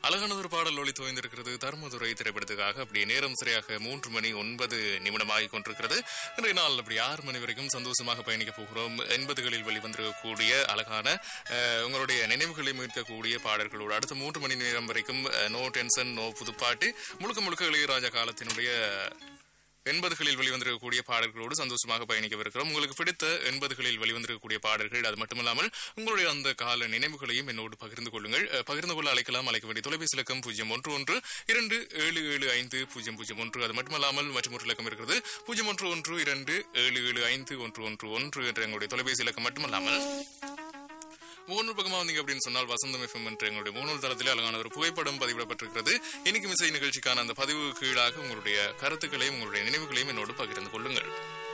அழகான ஒரு பாடல் ஒளி துவைந்திருக்கிறது தர்மதுரை திரைப்படத்துக்காக அப்படி நேரம் சரியாக மூன்று மணி ஒன்பது நிமிடமாகிக் கொண்டிருக்கிறது இன்றைய நாள் அப்படி ஆறு மணி வரைக்கும் சந்தோஷமாக பயணிக்க போகிறோம் எண்பதுகளில் வெளிவந்திருக்கக்கூடிய அழகான அஹ், உங்களுடைய நினைவுகளை மீட்கக்கூடிய பாடல்களோடு அடுத்த மூன்று மணி நேரம் வரைக்கும் அஹ், நோ டென்ஷன் நோ புதுப்பாட்டு முழுக்க முழுக்க இளையராஜா காலத்தினுடைய எண்பதுகளில் வெளிவந்திருக்கக்கூடிய பாடல்களோடு சந்தோஷமாக பயணிக்கவிருக்கிறோம் உங்களுக்கு பிடித்த எண்பதுகளில் வெளிவந்திருக்கக்கூடிய பாடல்கள் அது மட்டுமல்லாமல் உங்களுடைய அந்த கால நினைவுகளையும் என்னோடு பகிர்ந்து கொள்ளுங்கள் அஹ், பகிர்ந்து கொள்ள அழைக்கலாம் அழைக்க வேண்டிய தொலைபேசி இலக்கம் பூஜ்ஜியம் ஒன்று ஒன்று இரண்டு ஏழு ஏழு ஐந்து பூஜ்ஜியம் பூஜ்ஜியம் ஒன்று அது மட்டுமல்லாமல் மற்றொரு இலக்கம் இருக்கிறது பூஜ்ஜியம் ஒன்று ஒன்று இரண்டு ஏழு ஏழு ஐந்து ஒன்று ஒன்று ஒன்று என்ற எங்களுடைய தொலைபேசி இலக்கம் மட்டுமல்லாமல் முகநூல் பக்கமா வந்தீங்க அப்படின்னு சொன்னால் வசந்தம் எஃப்எம் என்ற எங்களுடைய முகநூல் தளத்திலே அழகான ஒரு புகைப்படம் பதிவிடப்பட்டிருக்கிறது இன்னைக்கு இசை நிகழ்ச்சிக்கான அந்த பதிவு கீழாக உங்களுடைய கருத்துக்களையும் உங்களுடைய நினைவுகளையும் என்னோடு பகிர்ந்து கொள்ளுங்கள்